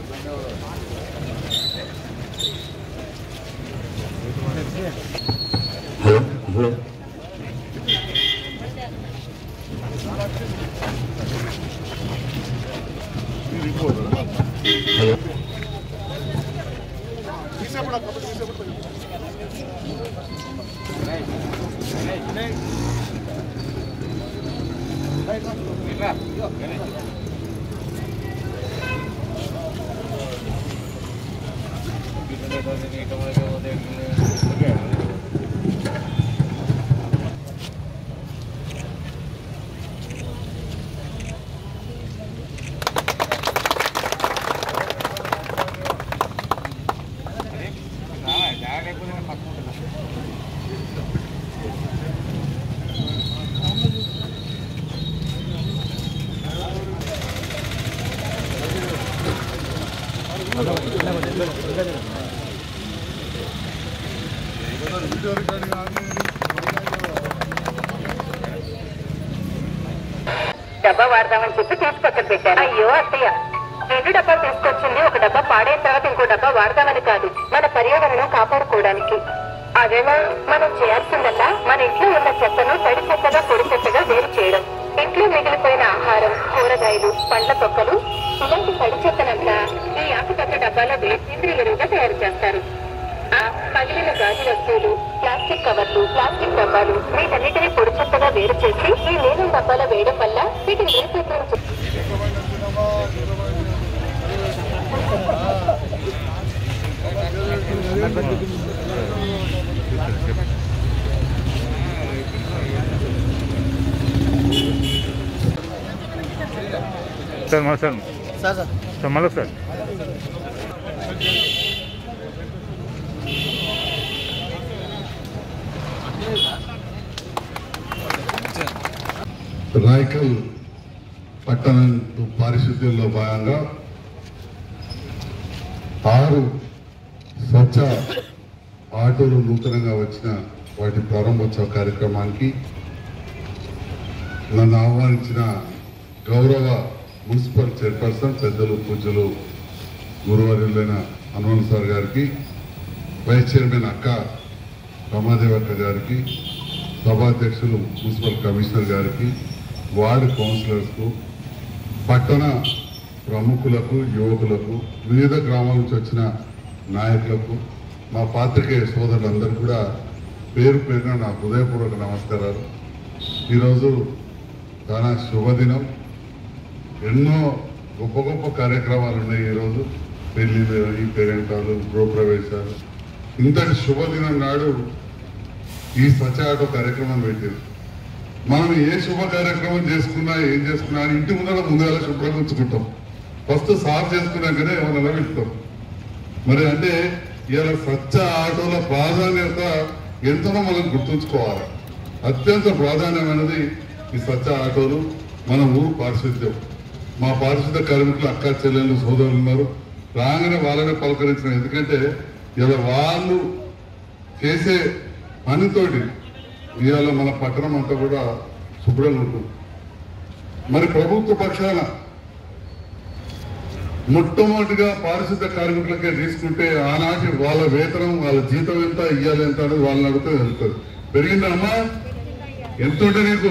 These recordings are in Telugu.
హలో హలో హలో డబ్బా వాడదామని చెప్పి తీసి పక్కన పెట్టాను అయ్యో అత్తయ్య రెండు డబ్బాలు తీసుకొచ్చింది ఒక డబ్బా పాడైన తర్వాత ఇంకో డబ్బా వాడదామని కాదు మన పర్యావరణం కాపాడుకోవడానికి అదేలా మనం చేయాల్సిందల్లా మన ఇంట్లో ఉన్న చెత్తను తడి చెత్తగా పొడి చెత్తగా వేరు చేయడం ఇంట్లో మిగిలిపోయిన ఆహారం కూరగాయలు పండ్ల తొక్కలు ఇలాంటి తడి చెత్తనంతా ఈ ఆకుపచ్చ డబ్బాలో వేసి సేంద్రియ ఎరువుగా తయారు చేస్తారు ఆ పగిలిన గాజు వస్తువులు ప్లాస్టిక్ కవర్లు ప్లాస్టిక్ డబ్బాలు వీటన్నిటిని పొడి చెత్తగా వేరు చేసి ఈ నీలం డబ్బాలో వేయడం వల్ల వీటిని రీసైక్లింగ్ చే- సార్ మా సార్ సార్ సార్ సార్ మళ్ళీ సార్ రాయకల్ పట్టణం పారిశుద్ధ్యంలో భాగంగా ఆరు స్వచ్ఛ ఆటోలు నూతనంగా వచ్చిన వాటి ప్రారంభోత్సవ కార్యక్రమానికి నన్ను ఆహ్వానించిన గౌరవ మున్సిపల్ చైర్పర్సన్ పెద్దలు పూజలు గురువర్యులైన హనుమాన్ సార్ గారికి వైస్ చైర్మన్ అక్క రమాదేవి అక్క గారికి సభాధ్యక్షులు మున్సిపల్ కమిషనర్ గారికి వార్డు కౌన్సిలర్స్కు పట్టణ ప్రముఖులకు యువకులకు వివిధ గ్రామాల నుంచి వచ్చిన నాయకులకు మా పాత్రికేయ సోదరులందరూ కూడా పేరు పేరున నా హృదయపూర్వక నమస్కారాలు ఈరోజు చాలా శుభదినం ఎన్నో గొప్ప గొప్ప కార్యక్రమాలు ఉన్నాయి ఈరోజు పెళ్లిళ్ళు ఈ పేరెంటాలు గృహప్రవేశాలు ఇంతటి శుభదినం నాడు ఈ స్వచ్ఛ ఆటో కార్యక్రమం పెట్టారు మనం ఏ శుభ కార్యక్రమం చేసుకున్నా ఏం చేసుకున్నా అని ఇంటి ముందర ముందుగా శుభ్రంగా ఉంచుకుంటాం ఫస్ట్ సాఫ్ చేసుకున్నాకనే ఏమైనా వెళ్తాం మరి అంటే ఇలా స్వచ్ఛ ఆటోల ప్రాధాన్యత ఎంతో మనం గుర్తుంచుకోవాలి అత్యంత ప్రాధాన్యమైనది ఈ స్వచ్ఛ ఆటోలు మన ఊరు పారిశుద్ధ్యం మా పారిశుద్ధ్య కార్మికులు అక్క చెల్లెళ్ళు సోదరులు ఉన్నారు రాగానే వాళ్ళనే పలకరించిన ఎందుకంటే ఇలా వాళ్ళు చేసే పనితోటి ఇవాళ మన పట్టణం అంతా కూడా శుభ్రంగా ఉంటుంది మరి ప్రభుత్వ పక్షాన మొట్టమొదటిగా పారిశుద్ధ కార్మికులకే తీసుకుంటే ఆనాటి వాళ్ళ వేతనం వాళ్ళ జీతం ఎంత ఇయ్యాలి ఎంత అనేది వాళ్ళని అడిగితే వెళ్తుంది పెరిగిందమ్మా ఎంత ఉంటే నీకు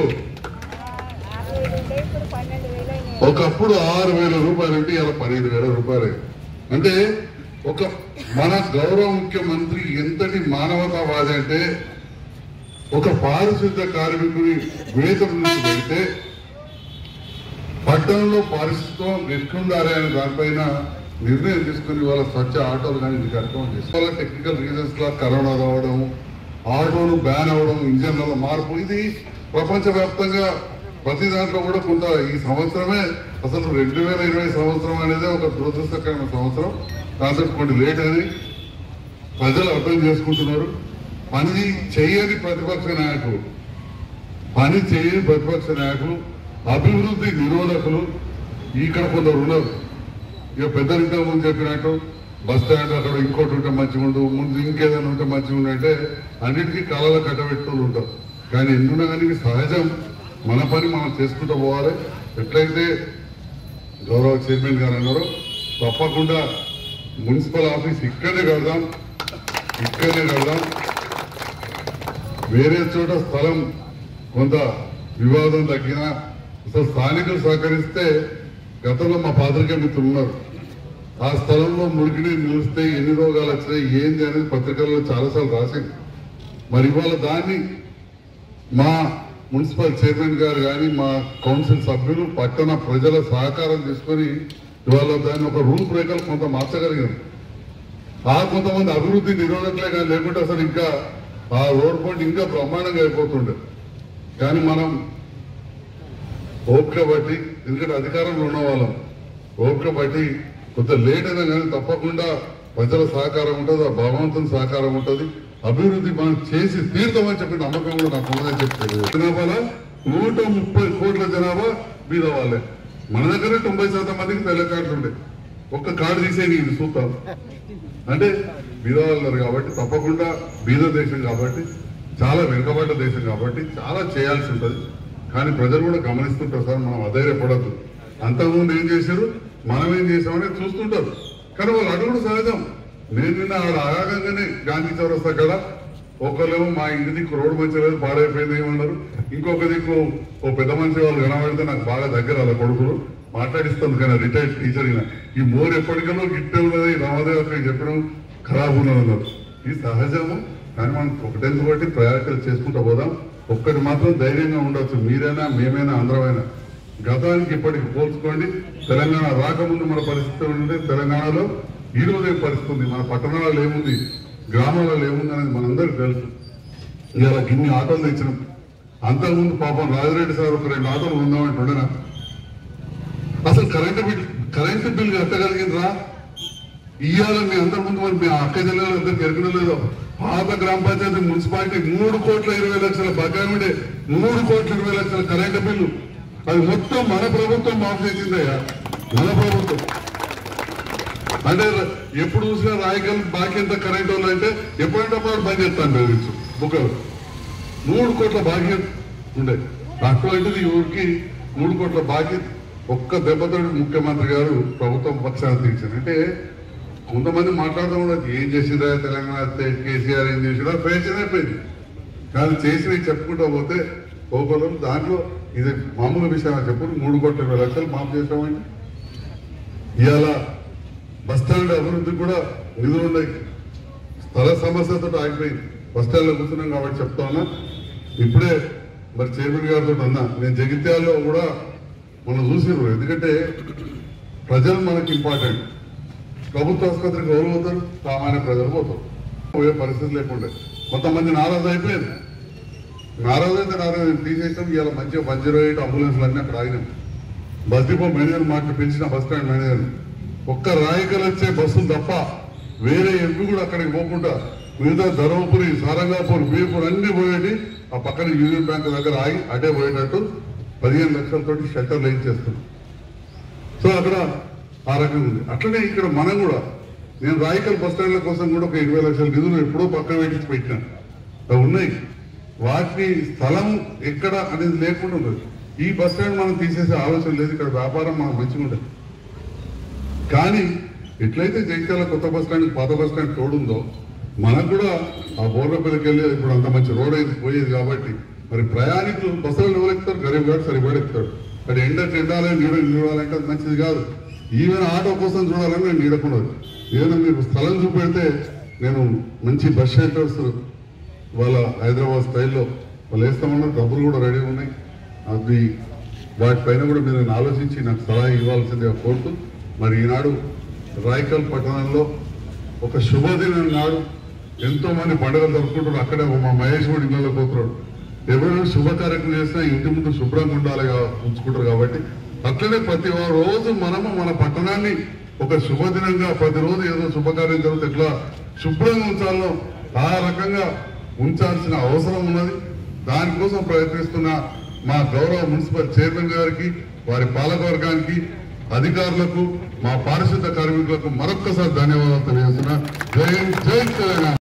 ఒకప్పుడు ఆరు వేల రూపాయలు అంటే ఇలా పన్నెండు వేల రూపాయలు అంటే ఒక మన గౌరవ ముఖ్యమంత్రి ఎంతటి మానవతావాది అంటే ఒక పారిశుద్ధ కార్మికుని వేతనం నుంచి పెడితే పట్టణంలో పారిశుద్ధం ఎట్లుండాలి అనే దానిపైన నిర్ణయం తీసుకుని వాళ్ళ స్వచ్ఛ ఆటోలు కానీ ఇది కార్యక్రమం చేస్తారు వాళ్ళ టెక్నికల్ రీజన్స్ లా కరోనా రావడం ఆటోలు బ్యాన్ అవ్వడం ఇంజన్లలో మార్పు ఇది ప్రపంచవ్యాప్తంగా ప్రతి దాంట్లో కూడా కొంత ఈ సంవత్సరమే అసలు రెండు వేల ఇరవై సంవత్సరం అనేది ఒక దురదృష్టకరమైన సంవత్సరం దాంతో కొన్ని లేట్ అని ప్రజలు అర్థం చేసుకుంటున్నారు పని చేయని ప్రతిపక్ష నాయకులు పని చేయని ప్రతిపక్ష నాయకులు అభివృద్ధి నిరోధకులు ఇక్కడ కొందరు ఉన్నారు ఇక పెద్దలు ముందు చెప్పినట్టు బస్ స్టాండ్ అక్కడ ఇంకోటి ఉంటే మంచిగా ఉండు ముందు ఇంకేదైనా ఉంటే మంచిగా ఉండు అంటే అన్నిటికీ కళలు కట్టబెట్టుకుని ఉంటాం కానీ ఎందుకున్నా కానీ ఇది సహజం మన పని మనం చేసుకుంటూ పోవాలి ఎట్లయితే గౌరవ చైర్మన్ గారు అన్నారో తప్పకుండా మున్సిపల్ ఆఫీస్ ఇక్కడనే కడదాం ఇక్కడనే కడదాం వేరే చోట స్థలం కొంత వివాదం తగ్గినా అసలు స్థానికులు సహకరిస్తే గతంలో మా పాత్రికే మిత్రులు ఉన్నారు ఆ స్థలంలో మురికిని నిలిస్తే ఎన్ని రోగాలు వచ్చినాయి ఏంది అనేది పత్రికల్లో చాలాసార్లు రాసింది మరి ఇవాళ దాన్ని మా మున్సిపల్ చైర్మన్ గారు కానీ మా కౌన్సిల్ సభ్యులు పట్టణ ప్రజల సహకారం తీసుకొని ఇవాళ దాన్ని ఒక రూల్ బ్రేకర్ కొంత మార్చగలిగారు ఆ కొంతమంది అభివృద్ధి నిరోధకులే కానీ లేకుంటే అసలు ఇంకా ఆ రోడ్ పాయింట్ ఇంకా బ్రహ్మాండంగా అయిపోతుండే కానీ మనం ఓపిక బట్టి ఎందుకంటే అధికారంలో ఉన్న వాళ్ళం ఓపిక బట్టి కొంత లేట్ అయినా కానీ తప్పకుండా ప్రజల సహకారం ఉంటుంది ఆ భగవంతుని సహకారం ఉంటుంది అభివృద్ధి మనం చేసి తీర్థమని చెప్పి నమ్మకం కూడా నాకు ఉన్నదని చెప్తారు జనాభాలో నూట ముప్పై కోట్ల జనాభా బీద వాళ్ళే మన దగ్గర తొంభై శాతం మందికి తెల్ల కార్డులు ఉండే ఒక్క కార్డు తీసేది ఇది చూద్దాం అంటే బీద వాళ్ళు ఉన్నారు కాబట్టి తప్పకుండా బీద దేశం కాబట్టి చాలా వెనుకబడ్డ దేశం కాబట్టి చాలా చేయాల్సి ఉంటుంది కానీ ప్రజలు కూడా గమనిస్తుంటారు సార్ మనం అధైర్యపడద్దు అంతకుముందు ఏం చేశారు మనం ఏం చేసామని చూస్తుంటారు కానీ వాళ్ళు అడుగుడు సహజం నేను నిన్న ఆడ ఆగంగానే గాంధీ చౌరస్తా కాడ ఒకళ్ళేమో మా ఇంటి దిక్కు రోడ్డు మంచి లేదు పాడైపోయింది ఏమన్నారు ఇంకొక దిక్కు ఓ పెద్ద మనిషి వాళ్ళు కనబడితే నాకు బాగా దగ్గర వాళ్ళ కొడుకులు మాట్లాడిస్తుంది కానీ రిటైర్డ్ టీచర్ ఈయన ఈ మోర్ ఎప్పటికలో గిట్టే ఉన్నది రామదేవ్ అక్కడ చెప్పడం ఖరాబ్ ఉన్నది అన్నారు ఇది సహజము కానీ మనం ఒకటేందు బట్టి ప్రయారిటీలు చేసుకుంటూ పోదాం ఒక్కటి మాత్రం ధైర్యంగా ఉండొచ్చు మీరైనా మేమైనా అందరమైనా గతానికి ఇప్పటికి పోల్చుకోండి తెలంగాణ రాకముందు మన పరిస్థితి ఉంటే తెలంగాణలో ఈ రోజు ఏం పరిస్థితి ఉంది మన పట్టణాలలో ఏముంది గ్రామాలలో ఏముంది అనేది మనందరికీ తెలుసు ఇలా గిన్ని ఆటోలు తెచ్చినాం అంతకుముందు పాపం రాజిరెడ్డి సార్ ఒక రెండు ఆటోలు ఉందామంటుండేనా అసలు కరెంటు బిల్ కరెంటు బిల్ కట్టగలిగిందిరా ఇవాళ మీ అందరి ముందు మరి మీ అక్క జిల్లాలో అందరికి ఎరగడం లేదో పాత గ్రామ పంచాయతీ మున్సిపాలిటీ మూడు కోట్ల ఇరవై లక్షల బకాయి ఉండే మూడు కోట్ల ఇరవై లక్షల కరెంటు బిల్లు అది మొత్తం మన ప్రభుత్వం మాఫ్ చేసిందయ్యా మన ప్రభుత్వం అంటే ఎప్పుడు చూసినా రాయగల్ బాకీ ఎంత కరెంట్ వాళ్ళు అంటే ఎప్పుడంటే అప్పుడు బంద్ చేస్తాను బెదిరించు బుక్కలు మూడు కోట్ల బాకీ ఉండే అటువంటిది ఊరికి మూడు కోట్ల బాకీ ఒక్క దెబ్బతో ముఖ్యమంత్రి గారు ప్రభుత్వం పక్షాన తీర్చారు అంటే కొంతమంది మాట్లాడడం కూడా ఏం చేసిందా తెలంగాణ వస్తే కేసీఆర్ ఏం చేసిందా పేషన్ అయిపోయింది కానీ చేసినవి చెప్పుకుంటూ పోతే పోగలం దాంట్లో ఇది మామూలు విషయం చెప్పు మూడు కోట్ల ఇరవై లక్షలు మాఫ్ చేసామండి ఇవాళ బస్టాండ్ అభివృద్ధి కూడా నిధులు ఉన్నాయి స్థల సమస్యతో ఆగిపోయింది బస్టాండ్లో కూర్చున్నాం కాబట్టి చెప్తా ఉన్నా ఇప్పుడే మరి చైర్మన్ గారితో అన్నా నేను జగిత్యాల్లో కూడా మనం చూసినారు ఎందుకంటే ప్రజలు మనకి ఇంపార్టెంట్ ప్రభుత్వ ఆసుపత్రికి ఎవరు పోతారు సామాన్య ప్రజలు పోతారు పోయే పరిస్థితి లేకుండా కొంతమంది నారాజు అయిపోయింది నారాజు అయితే నారాజు తీసేసాం ఇవాళ మంచిగా వన్ జీరో ఎయిట్ అంబులెన్స్లు అన్నీ అక్కడ ఆగినాం బస్ డిపో మేనేజర్ మాట పెంచిన బస్ స్టాండ్ మేనేజర్ ఒక్క రాయకల్ వచ్చే బస్సులు తప్ప వేరే ఎవ్వి కూడా అక్కడికి పోకుండా మిగతా ధర్మపురి సారంగాపూర్ బీర్పూర్ అన్ని పోయేటి ఆ పక్కన యూనియన్ బ్యాంక్ దగ్గర ఆగి అటే పోయేటట్టు పదిహేను లక్షలతోటి షెల్టర్లు చేస్తున్నాం సో అక్కడ ఆ రకంగా ఉంది అట్లనే ఇక్కడ మనం కూడా నేను రాయకల్ బస్ స్టాండ్ల కోసం కూడా ఒక ఇరవై లక్షల నిధులు ఎప్పుడో పక్కన పెట్టి పెట్టినాను అవి ఉన్నాయి వాటిని స్థలం ఎక్కడ అనేది లేకుండా ఉండదు ఈ బస్ స్టాండ్ మనం తీసేసే ఆలోచన లేదు ఇక్కడ వ్యాపారం మనకు మంచిగా ఉంటుంది కానీ ఎట్లయితే జగిత్యాల కొత్త బస్ స్టాండ్ పాత బస్ స్టాండ్ తోడుందో మనకు కూడా ఆ బోర్లపల్లికి వెళ్ళి ఇప్పుడు అంత మంచి రోడ్ అయితే పోయేది కాబట్టి మరి ప్రయాణికులు బస్సులు ఎవరు ఎక్కుతారు గరీబ్ గారు సరిపడి ఎక్కుతారు అది ఎండ చెండాలి నీడ చూడాలంటే అది మంచిది కాదు ఈవెన్ ఆటో కోసం చూడాలని నేను నీడకూడదు ఏదైనా మీకు స్థలం చూపెడితే నేను మంచి బస్ షెల్టర్స్ వాళ్ళ హైదరాబాద్ స్టైల్లో వాళ్ళు వేస్తామన్నారు డబ్బులు కూడా రెడీ ఉన్నాయి అది వాటిపైన కూడా మీరు నేను ఆలోచించి నాకు సలహా ఇవ్వాల్సిందిగా కోరుతూ మరి ఈనాడు రాయకల్ పట్టణంలో ఒక శుభదినం నాడు ఎంతో మంది పండుగలు జరుపుకుంటారు అక్కడే మా మహేష్ కూడా ఇళ్ళలో పోతున్నాడు ఎవరైనా శుభ కార్యక్రమం చేసినా ఇంటి ముందు శుభ్రంగా ఉండాలి కా- ఉంచుకుంటారు కాబట్టి అట్లనే ప్రతి ఓ రోజు మనము మన పట్టణాన్ని ఒక శుభదినంగా ప్రతిరోజు ఏదో శుభకార్యం జరిగితే ఎట్లా శుభ్రంగా ఉంచాలో ఆ రకంగా ఉంచాల్సిన అవసరం ఉన్నది దానికోసం ప్రయత్నిస్తున్న మా గౌరవ మున్సిపల్ చైర్మన్ గారికి వారి పాలకవర్గానికి అధికారులకు మా పారిశుద్ధ కార్మికులకు మరొక్కసారి ధన్యవాదాలు తెలియజేస్తున్నా జై జై తెలంగాణ